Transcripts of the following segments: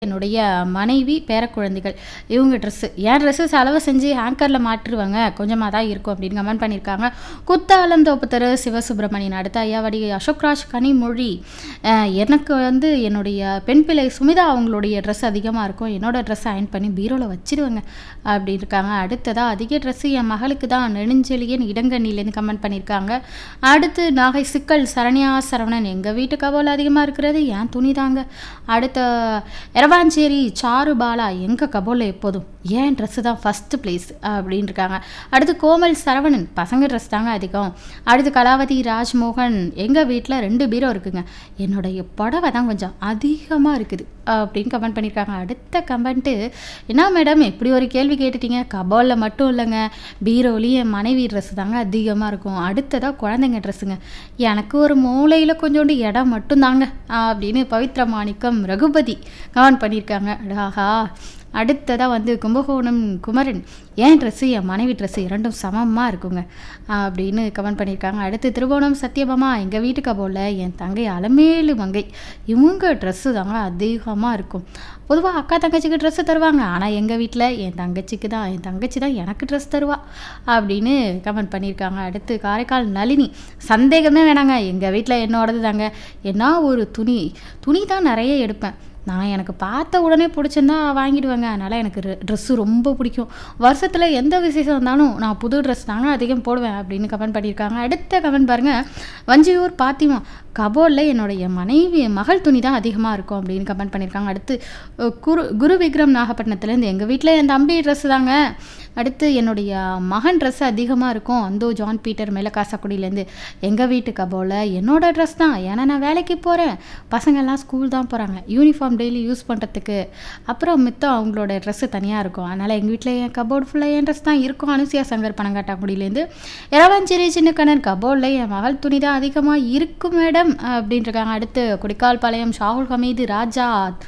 என்னுடைய மனைவி, பேரக்குழந்தைகள் இவங்க ட்ரெஸ்ஸு. என் ட்ரெஸ்ஸு செலவு செஞ்சு ஹேங்கர்ல மாட்டிருவேங்க. கொஞ்சமா தான் இருக்கும் அப்படின்னு கமெண்ட் பண்ணியிருக்காங்க. குத்தாலந்தோப்பு தெரு சிவசுப்பிரமணியன். அடுத்து ஐயாவடி அசோக்ராஜ் கனிமொழி. அ எனக்கு வந்து என்னுடைய பெண் பிள்ளை சுமிதா அவங்களுடைய ட்ரெஸ் அதிகமா இருக்கும். என்னோட ட்ரெஸ்ஸ அயர்ன் பண்ணி பீரோல வச்சுருவேங்க அப்படி இருக்காங்க. அடுத்ததா அதிக ட்ரெஸ்ஸு என் மகளுக்கு தான் நெடுஞ்செழியன் இடங்கண்ணிலேருந்து கமெண்ட் பண்ணியிருக்காங்க. அடுத்து நாகை சிக்கல் சரண்யா சரவணன். எங்க வீட்டு கபோர்ட்ல அதிகமா இருக்கிறது என் துணி தாங்க. அடுத்த எரவாஞ்சேரி சாரு பாலா. எங்க கபோர்ட்ல எப்போதும் என் ட்ரெஸ்ஸு தான் ஃபர்ஸ்ட்டு பிளேஸ் அப்படின்னு இருக்காங்க. அடுத்து கோமல் சரவணன். பசங்க ட்ரெஸ் தாங்க அதிகம். அடுத்து கலாவதி ராஜ்மோகன். எங்க வீட்ல 2 பீரோ இருக்குங்க. என்னுடைய புடவை தான் கொஞ்சம் அதிகமா இருக்குது அப்படின்னு கமெண்ட் பண்ணியிருக்காங்க. அடுத்த கமெண்ட்டு என்ன மேடம் இப்படி ஒரு கேள்வி கேட்டுட்டீங்க. கபோர்ட்ல மட்டும் இல்லைங்க. பீரோலயும் என் மனைவி ட்ரெஸ் தாங்க அதிகமா இருக்கும். அடுத்ததா குழந்தைங்க ட்ரெஸ்ஸுங்க. எனக்கு ஒரு மூலையில கொஞ்சோண்டு இடம் மட்டும் தாங்க அப்படின்னு பவித்ர மாணிக்கம் ரகுபதி கமெண்ட் பண்ணியிருக்காங்க. ஆஹா! அடுத்ததா வந்து கும்பகோணம் குமரன். என் ட்ரெஸ்ஸு என் மனைவி ட்ரெஸ்ஸு 2ம் சமமா இருக்குங்க அப்படின்னு கமெண்ட் பண்ணியிருக்காங்க. அடுத்து திருவோணம் சத்யபாமா. எங்க வீட்டு கபோர்ட்ல என் தங்கை அலமேலு மங்கை. இவங்க ட்ரெஸ்ஸு தாங்க அதிகமா இருக்கும். பொதுவா அக்கா, தங்கச்சிக்கு ட்ரெஸ்ஸு தருவாங்க. ஆனா எங்க வீட்ல என் தங்கச்சிக்கு தான் என் தங்கச்சி தான் எனக்கு ட்ரெஸ் தருவா அப்படின்னு கமெண்ட் பண்ணியிருக்காங்க. அடுத்து காரைக்கால் நளினி. சந்தேகமே வேணாங்க. எங்க வீட்ல என்னோடது தாங்க. என்ன ஒரு துணி துணி தான் நெறைய எடுப்பேன். நான் எனக்கு பார்த்த உடனே பிடிச்சிருந்தா வாங்கிடுவேங்க. அதனால எனக்கு ட்ரெ ட்ரெஸ்ஸு ரொம்ப பிடிக்கும். வருஷத்துல எந்த விசேஷம் வந்தாலும் நான் புது ட்ரெஸ் தாங்க அதிகம் போடுவேன் அப்படின்னு கமெண்ட் பண்ணியிருக்காங்க. அடுத்த கமெண்ட் பாருங்க. வஞ்சியூர் பாத்திமா. கபோர்ட்ல என்னுடைய மனைவி மகள் துணி தான் அதிகமா இருக்கும் அப்படின்னு கமெண்ட் பண்ணியிருக்காங்க. அடுத்து அ குரு குரு விக்ரம் நாகப்பட்டினத்துலேருந்து. எங்க வீட்ல என் தம்பி ட்ரெஸ்ஸு தாங்க. அடுத்து என்னுடைய மகன் ட்ரெஸ்ஸு அதிகமா இருக்கும். அந்தோ ஜான் பீட்டர் மேலக்காசாக்குடியிலேருந்து. எங்க வீட்டு கபோர்ட்ல என்னோட ட்ரெஸ் தான். ஏன்னா நான் வேலைக்கு போறேன். பசங்கள்லாம் ஸ்கூல் தான் போறாங்க. யூனிஃபார்ம் டெய்லி யூஸ் பண்ணுறதுக்கு. அப்புறம் மித்தம் அவங்களோட ட்ரெஸ்ஸு தனியா இருக்கும். அதனால எங்க வீட்ல என் கபோர்டு ஃபுல்லா என் ட்ரெஸ் தான் இருக்கும். அனுசியா சங்கர் பனங்காட்டாங்குடியிலேருந்து. எரவாஞ்சேரி சின்னக்கண்ணன். கபோர்ட்ல என் மகள் துணி தான் அதிகமா இருக்கு மேடம் அப்படின்ட்டுருக்காங்க. அடுத்து கொடிக்கால்பாளையம் ஷாகுல் ஹமீது ராஜா.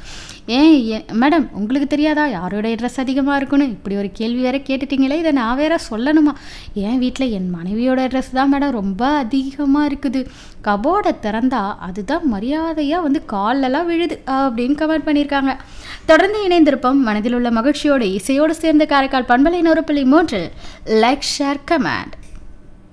ஏன் எ மேடம் உங்களுக்கு தெரியாதா யாருடைய ட்ரெஸ் அதிகமா இருக்குன்னு? இப்படி ஒரு கேள்வி வேற கேட்டுட்டீங்களே. இத நான் வேற சொல்லணுமா? என் வீட்ல என் மனைவியோட ட்ரெஸ் தான் மேடம் ரொம்ப அதிகமா இருக்குது. கபோர்ட திறந்தா அதுதான் மரியாதையா வந்து கால்லலாம் விழுது அப்படின்னு கமெண்ட் பண்ணியிருக்காங்க. தொடர்ந்து இணைந்திருப்போம். மனதில் உள்ள மகிழ்ச்சியோடு இசையோடு சேர்ந்த காரைக்கால் பண்பலை 101.3 லைக், ஷேர், கமெண்ட்.